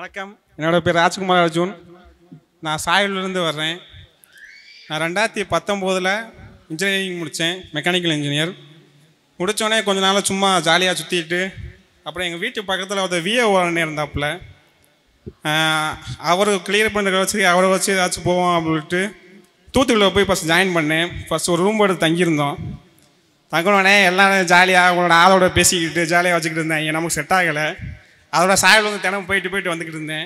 வணக்கம் என்னோட பேர் ராஜ்குமார் அர்ஜுன் நான் சாயலூர்லேருந்து வர்றேன் நான் ரெண்டாயிரத்தி பத்தொம்போதில் இன்ஜினியரிங் முடித்தேன் மெக்கானிக்கல் இன்ஜினியர் முடித்தோடனே கொஞ்ச நாள் சும்மா ஜாலியாக சுற்றிட்டு அப்புறம் எங்கள் வீட்டு பக்கத்தில் ஒரு விஏ அண்ணன் இருந்தாப்புல அவர் கிளியர் பண்ணுறத வச்சு அவரை வச்சு ஏதாச்சும் போவோம் அப்படின்ட்டு தூத்துக்குடியில் போய் ஃபஸ்ட் ஜாயின் பண்ணேன் ஃபஸ்ட் ஒரு ரூம் எடுத்து தங்கியிருந்தோம் தங்கினோடனே எல்லாரும் ஜாலியாக அவங்களோட ஆளோட பேசிக்கிட்டு ஜாலியாக வச்சுக்கிட்டு இருந்தாங்க நமக்கு செட் ஆகலை அதோட சாயல் வந்து தினம் போயிட்டு போயிட்டு வந்துக்கிட்டு இருந்தேன்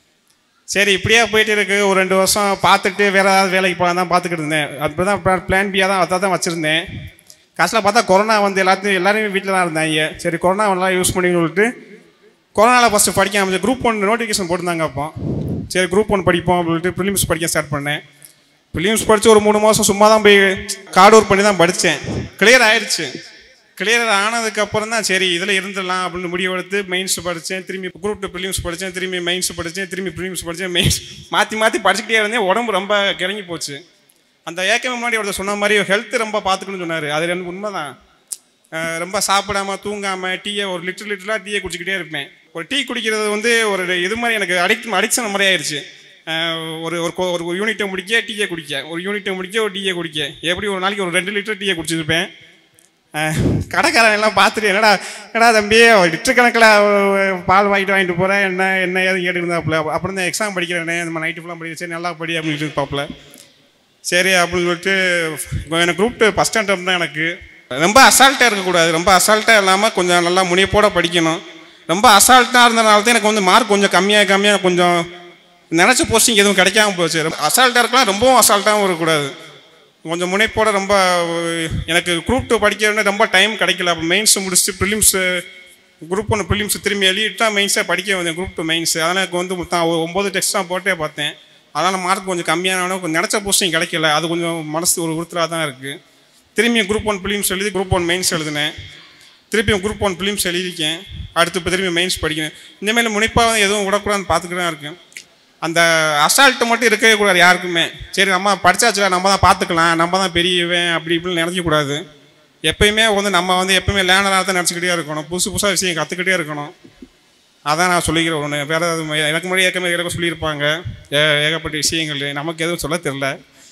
சரி இப்படியே போயிட்டு இருக்கு ஒரு ரெண்டு வருஷம் பார்த்துட்டு வேறு ஏதாவது வேலைக்கு போகலாம் தான் பார்த்துக்கிட்டு இருந்தேன் அப்படி தான் பிளான் பியாக தான் அதான் தான் வச்சுருந்தேன் கடைசியில் பார்த்தா கொரோனா வந்து எல்லாத்தையும் எல்லாருமே வீட்டில் தான் இருந்தாங்க சரி கொரோனா நல்லா யூஸ் பண்ணி சொல்லிட்டு கொரோனாவில் ஃபஸ்ட்டு படிக்க ஆரம்பிச்சு குரூப் ஒன் நோட்டிஃபிகேஷன் போட்டிருந்தாங்க அப்போ சரி குரூப் ஒன் படிப்போம் அப்படின்னு சொல்லிட்டு ப்ரிலிம்ஸ் படிக்க ஸ்டார்ட் பண்ணேன் ப்ரிலிம்ஸ் படித்து ஒரு மூணு மாதம் சும்மா தான் போய் கார்டு ஒர்க் பண்ணி தான் படித்தேன் கிளியர் ஆயிடுச்சு கிளியர் ஆனதுக்கப்புறம் தான் சரி இதில் இருந்துடலாம் அப்படின்னு முடிவெடுத்து மெயின்ஸ் படித்தேன் திரும்பி குரூப் டூ ப்ரிலிம்ஸ் படித்தேன் திரும்பி மெயின்ஸ் படித்தேன் திரும்பி ப்ரிலிம்ஸ் படித்தேன் மெயின்ஸ் மாற்றி மாற்றி படிச்சுக்கிட்டே இருந்தேன் உடம்பு ரொம்ப கிறங்கி போச்சு அந்த ஏற்கனவே முன்னாடி ஒருத்தர் சொன்ன மாதிரி ஹெல்த் ரொம்ப பார்த்துக்கணும்னு சொன்னார் அது எனக்கு உண்மை தான் ரொம்ப சாப்பிடாம தூங்காமல் டீயை ஒரு லிட்டர் லிட்டராக டீயை குடிச்சிக்கிட்டே இருப்பேன் ஒரு டீ குடிக்கிறது வந்து ஒரு இது மாதிரி எனக்கு அடிக்ட் அடிக்ஷன் மாதிரி ஆயிடுச்சு அஹ் ஒரு ஒரு கொ- ஒரு யூனிட்டை முடிக்க டீயை குடிக்க ஒரு யூனிட்டை முடிக்க ஒரு டீயை குடிக்க எப்படி ஒரு நாளைக்கு ஒரு ரெண்டு லிட்டர் டீயை குடிச்சிருப்பேன் அஹ் கடைக்காரன் எல்லாம் பார்த்துட்டு என்னடா என்னடா தம்பி லிட்டர் கணக்கில் பால் வாங்கிட்டு வாங்கிட்டு போகிறேன் என்ன என்ன ஏது கேட்டு இருந்தாப்புல அப்புறம் தான் எக்ஸாம் படிக்கிறேனே இந்த நைட்டு ஃபுல்லாக படிக்க சரி நல்லா படி அப்படின்னு சொல்லிட்டு இருப்பாப்புல சரி அப்படின்னு சொல்லிட்டு எனக்கு குரூப் டூ ஃபஸ்ட் ஸ்டாண்டர்ட் தான் எனக்கு ரொம்ப அசால்ட்டாக இருக்கக்கூடாது ரொம்ப அசால்ட்டாக இல்லாமல் கொஞ்சம் நல்லா முனைப்போட படிக்கணும் ரொம்ப அசால்ட்டாக இருந்தனால தான் எனக்கு வந்து மார்க் கொஞ்சம் கம்மியாக கம்மியாக கொஞ்சம் நினச்ச போஸ்டிங் எதுவும் கிடைக்காம போச்சு அசால்ட்டாக இருக்கலாம் ரொம்பவும் அசால்ட்டாகவும் இருக்கக்கூடாது கொஞ்சம் முனைப்போட ரொம்ப அஹ், எனக்கு குரூப் டூ படிக்கிறதுன்னு ரொம்ப டைம் கிடைக்கல அப்போ மெயின்ஸ் முடிச்சுட்டு ப்ரிலிம்ஸு குரூப் ஒன்று ப்ரிலிம்ஸ் திரும்பி எழுதிட்டு தான் மெயின்ஸாக படிக்க வந்தேன் குரூப் டூ மெயின்ஸ் அதனால் எனக்கு வந்து மொத்தம் ஒரு ஒம்பது டெஸ்ட் தான் போட்டே பார்த்தேன் அதனால் மார்க் கொஞ்சம் கம்மியானாலும் கொஞ்சம் நினச்ச போஸ்டிங் கிடைக்கல அது கொஞ்சம் மனசு ஒரு உறுத்தலாக தான் இருக்குது திரும்பி குரூப் ஒன் ப்ரிலிம்ஸ் எழுதி குரூப் ஒன் மெயின்ஸ் எழுதினேன் திருப்பியும் குரூப் ஒன் ப்ரிலிம்ஸ் எழுதியிருக்கேன் அடுத்து இப்போ திரும்பி மெயின்ஸ் படிக்கணும் இந்தமாரி முனைப்பாக எதுவும் விடக்கூடாதுன்னு பார்த்துக்கிட்டு தான் இருக்கேன் அந்த அசால்ட்டு மட்டும் இருக்கவே கூடாது யாருக்குமே சரி நம்ம படிச்சாச்சுல நம்ம தான் பார்த்துக்கலாம் நம்ம தான் பெரியவன் அப்படி இப்படின்னு நினைக்கக்கூடாது எப்பயுமே வந்து நம்ம வந்து எப்பயுமே லேனராக தான் நினச்சிக்கிட்டே இருக்கணும் புதுசு புதுசாக விஷயம் கற்றுக்கிட்டே இருக்கணும் அதான் நான் சொல்லிக்கிறேன் ஒன்று வேறு எதுவும் எனக்கு முன்னாடி ஏற்கனவே ஏற்கனவே சொல்லியிருப்பாங்க ஏ ஏகப்பட்ட விஷயங்கள் நமக்கு எதுவும் சொல்ல தெரில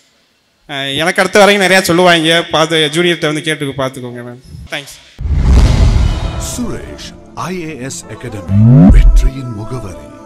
அஹ் எனக்கு அடுத்த வரைக்கும் நிறையா சொல்லுவாங்க பார்த்து ஜூனியர்கிட்ட வந்து கேட்டுக்கு பார்த்துக்கோங்க ma'am thanks Suresh IAS academy வெற்றியின் முகவரி